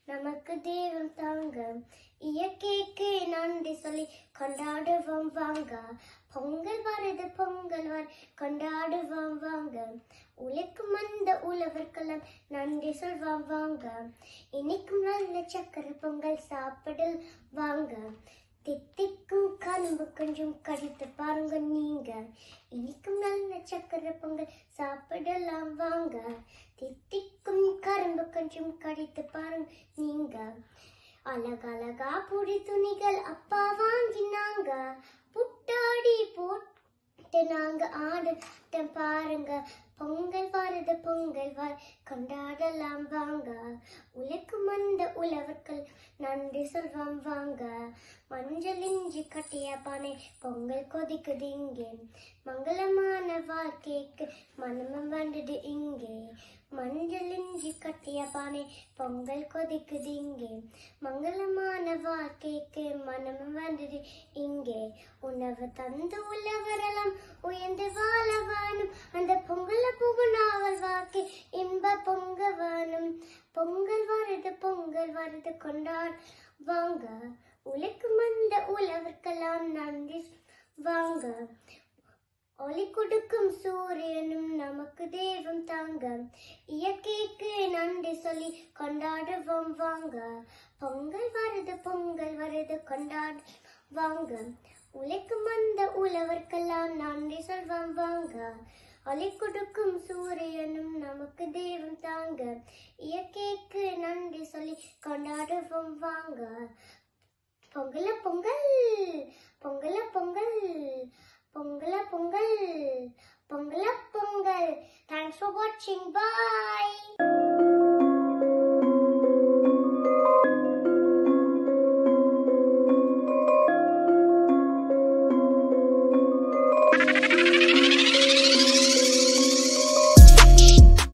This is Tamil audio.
நமக்கு தெய்வம் தாங்க இயற்கைக்கு நன்றி சொல்லி கொண்டாடுவோம் வாங்க பொங்கல் வருது பொங்கல் வர கொண்டாடுவோம் வாங்க உழைக்கும் அந்த உழவர்க்கெல்லாம் நன்றி சொல்வோம் வாங்க இன்னைக்கும் நல்ல சக்கரை பொங்கல் சாப்பிடல் வாங்க தித்திக்கும் கரும்பு கொஞ்சம் கடித்து பாருங்க நீங்க இனிக்கும் நல்ல சக்கரை பொங்கல் சாப்பிடலாம் வாங்க தித்திக்கும் கரும்பு கொஞ்சம் கடித்து பாருங்க நீங்க அழகழகா புடி துணிகள் அப்பா வாங்கினாங்க புட்டாடி போட்டு நாங்க ஆடுட்டோம் பாருங்க பொங்கல் வருது பொங்கல் வர கொண்டாடலாம் வாங்க உழைக்கும் அந்த உழவர்கள் நன்றி சொல்வோம் வாங்க மஞ்சள் இஞ்சி கட்டிய பானை பொங்கல் கொதிக்குது இங்கே மங்களமான வாழ்க்கைக்கு மனமும் வந்தது இங்கே மஞ்சள் இஞ்சி கட்டிய பானை பொங்கல் கொதிக்குது இங்கே மங்களமான வாழ்க்கைக்கு மனமும் வந்தது இங்கே உணவு தந்து உள்ளவரெல்லாம் உயர்ந்து வாழ வேணும் அந்த பொங்கல புகுநாவல் வாக்கி இன்ப பொங்க வேணும் பொங்கல் வருது பொங்கல் வருது கொண்டாட வாங்க உழைக்கும் அந்த உழவர்க்கெல்லாம் நன்றி வாங்க ஒளி கொடுக்கும் சூரியனும் நமக்கு தெய்வம் தாங்க இயற்கைக்கு நன்றி சொல்லி கொண்டாடுவோம் வாங்க பொங்கல் வருது பொங்கல் வருது கொண்டாட வாங்க உழைக்கும் அந்த உழவர்க்கெல்லாம் நன்றி சொல்வோம் வாங்க ஒளி கொடுக்கும் சூரியனும் நமக்கு தெய்வம் தாங்க இயற்கைக்கு நன்றி சொல்லி கொண்டாடுவோம் வாங்க பொங்கல பொங்கல் பொங்கல பொங்கல் பொங்கல பொங்கல் பொங்கல பொங்கல் தேங்க்ஸ் ஃபார் வாட்சிங் பாய்